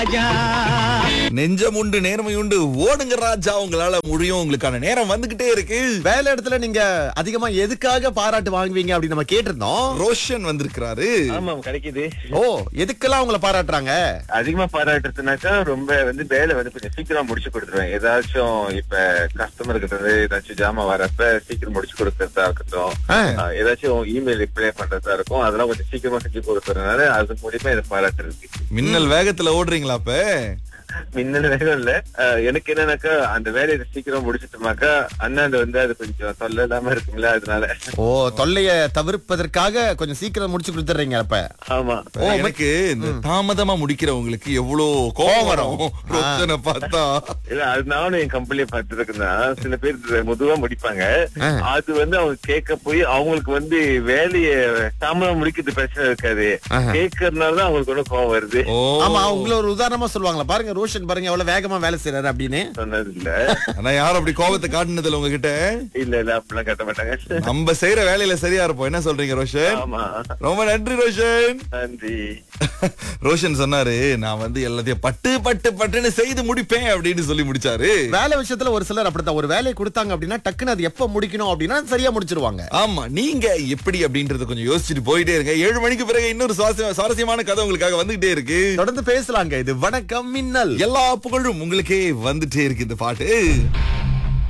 நெஞ்சம் உண்டு நேர்மை உண்டு ஓடுங்க ராஜா உங்களால முடியும் உங்களுக்கான நேரம் வந்துகிட்டே இருக்கு வேலை இடத்துல நீங்க அதிகமா எதுக்காக பாராட்டு வாங்குவீங்க அப்படின்னு நம்ம கேட்டிருந்தோம் ரோஷன் வந்திருக்கிறாரு ஆமாம் கிடைக்குது ஓ எதுக்கெல்லாம் உங்களை பாராட்டுறாங்க அதிகமா பாராட்டுறதுனாக்கா ரொம்ப வந்து வேலை வந்து கொஞ்சம் சீக்கிரம் முடிச்சு கொடுத்துருவேன் ஏதாச்சும் இப்ப கஸ்டமர் கிட்ட இருந்து ஏதாச்சும் ஜாமான் வரப்ப சீக்கிரம் முடிச்சு கொடுக்கறதா இருக்கட்டும் ஆ. ஆஹ் ஏதாச்சும் இமெயில் ரிப்ளை பண்றதா இருக்கும் அதெல்லாம் கொஞ்சம் சீக்கிரமா செஞ்சு கொடுக்கறதுனால அது மூலியமா இதை பாராட்டுறது மின்னல் வேகத்துல ஓடுறீங்களா அப்ப மின்னல் வேகம் இல்ல ஆஹ் எனக்கு என்னன்னாக்கா அந்த வேலையை சீக்கிரம் முடிச்சிட்டோமாக்கா அண்ணாண்டு வந்து அது கொஞ்சம் தொல்லை இல்லாம இருக்குங்களா அதனால ஓ தொல்லைய தவிர்ப்பதற்காக கொஞ்சம் சீக்கிரம் முடிச்சு கொடுத்துறீங்க அப்ப ஆமா ஓ எனக்கு இந்த தாமதமா முடிக்கிறவங்களுக்கு எவ்வளவு கோபம் வரும் ரோஷனை பார்த்தா இல்ல அது நானும் என் கம்பெனியை பார்த்துருக்கேன்னா சில பேர் முதுவா முடிப்பாங்க ஆ. அது வந்து அவங்க கேட்க போய் அவங்களுக்கு வந்து வேலைய தாமதம் முடிக்கிறது பிரச்சனை இருக்காது ஆஹா. கேட்கறதுனால தான் அவங்களுக்கு ஒன்றும் கோவம் வருது ஓ ஆமா உங்களை ஒரு உதாரணமா சொல்லுவாங்களா பாருங்க ரோஷன் பாருங்க எவ்வளவு வேகமா வேலை செய்யறாரு அப்படின்னு சொன்னது இல்ல ஆனா யாரும் அப்படி கோபத்தை காட்டுனதுல உங்ககிட்ட இல்ல இல்ல அப்படிலாம் கட்ட மாட்டாங்க நம்ம செய்யற வேலையில சரியா இருப்போம் என்ன சொல்றீங்க ரோஷன் ஆமா ரொம்ப நன்றி ரோஷன் நன்றி ரோஷன் சொன்னாரு நான் வந்து எல்லாத்தையும் பட்டு பட்டு பட்டுன்னு செய்து முடிப்பேன் அப்படின்னு சொல்லி முடிச்சாரு வேலை விஷயத்துல ஒரு சிலர் அப்படித்தான் ஒரு வேலையை கொடுத்தாங்க அப்படின்னா டக்குன்னு அது எப்ப முடிக்கணும் அப்படின்னா சரியா முடிச்சிருவாங்க ஆமா நீங்க எப்படி அப்படின்றத கொஞ்சம் யோசிச்சுட்டு போயிட்டே இருங்க ஏழு மணிக்கு பிறகு இன்னொரு சுவாரஸ்ய- சுவாரஸ்யமான கதை உங்களுக்காக வந்துகிட்டே இருக்கு தொடர்ந்து பேசலாங்க இது வணக்கம் மின்னல் எல்லா புகழும் உங்களுக்கே வந்துட்டே இருக்கு இந்த பாட்டு